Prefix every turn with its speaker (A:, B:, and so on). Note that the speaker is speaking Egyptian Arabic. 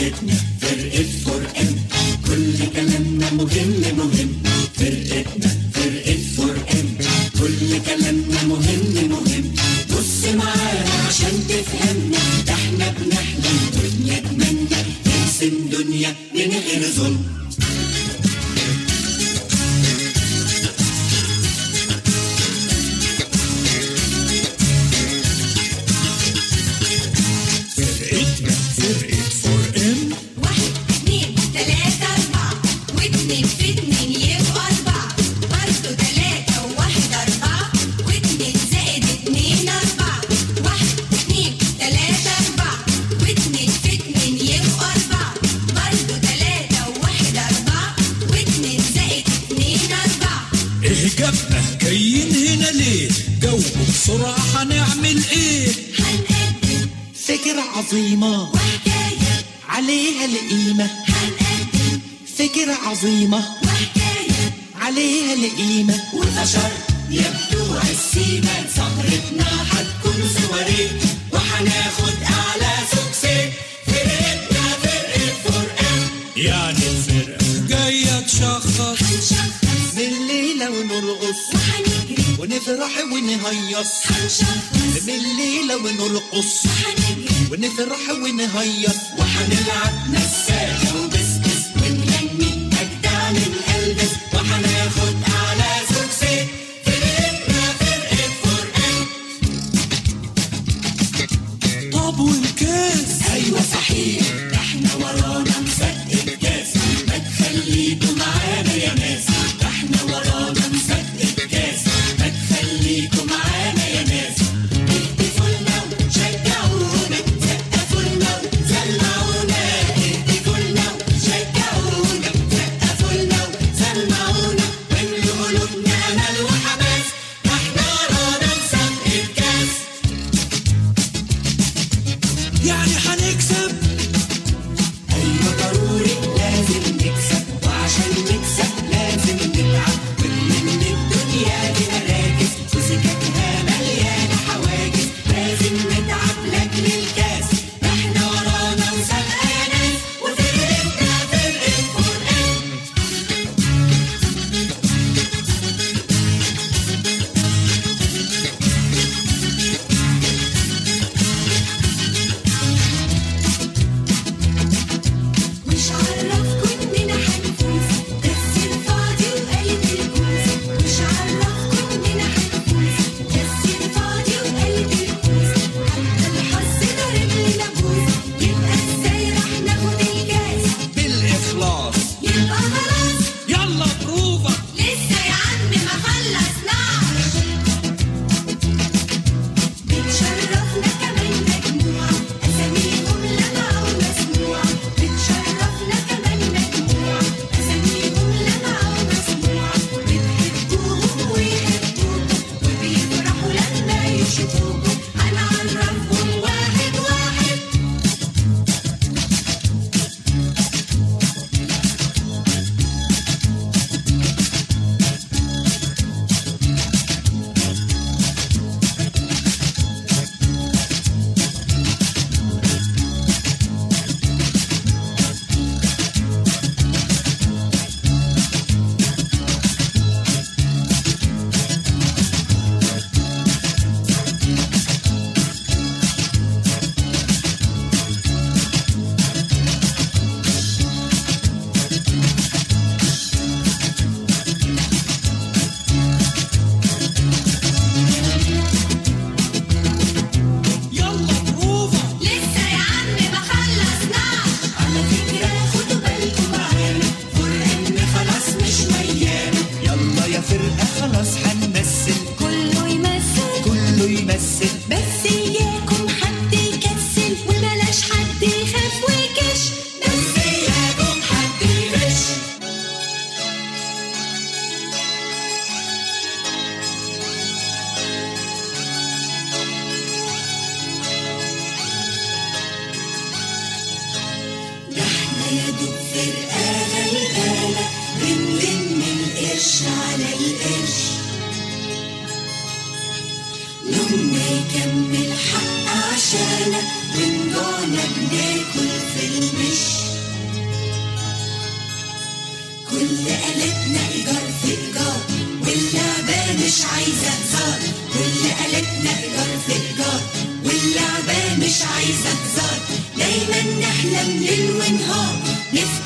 A: فرقتنا فرقة فرقان كل كلامنا مهم مهم فرقتنا فرقة فرقان كل كلامنا مهم مهم بص معانا عشان تفهمنا ده احنا بنحلم دنيا اتمنى نرسم دنيا من غير ظلم
B: فرقتنا فرقة فرقان
C: واحد اتنين تلاتة أربعة واتنين في اتنين يبقوا أربعة برضه تلاتة وواحد أربعة واتنين زائد اتنين أربعة واحد اتنين تلاتة أربعة واتنين في اتنين يبقوا أربعة برضه تلاتة وواحد أربعة واتنين زائد اتنين أربعة
B: ايه جابنا جايين هنا ليه جاوبوا بسرعة هنعمل ايه
C: هنقدم
A: فكرة عظيمة
C: وحكاية
A: عليها القيمة
C: هنقدم
A: فكرة عظيمة
C: وحكاية
A: عليها القيمة والبشر يبدو عالسيمة سهرتنا هتكون سواريه وهناخد أعلى سكسي فرقتنا فرقة فرقان
B: يعني الفرقة جاية تشخص
C: هنشخص
A: بالليلة ونرقص
C: وهنجري
A: ونفرح ونهيص
C: هنشخص
A: بالليلة ونرقص
C: وهنجري
A: ونفرح ونهيص وهنلعب نساجة وبسبس ونغني أجدع من ألبس وهناخد أعلى سكسي فرقتنا فرقة فرقان
B: طب والكاس
A: أيوة صحيح احنا ورانا مسدد كاس ما تخليكوا معانا يا ناس احنا ورانا مسدد كاس ما تخليكوا معانا يا ناس اهتفوا لنا وشجعونا سقفوا لنا وزلعونا اهتفوا
C: ونهار نفرح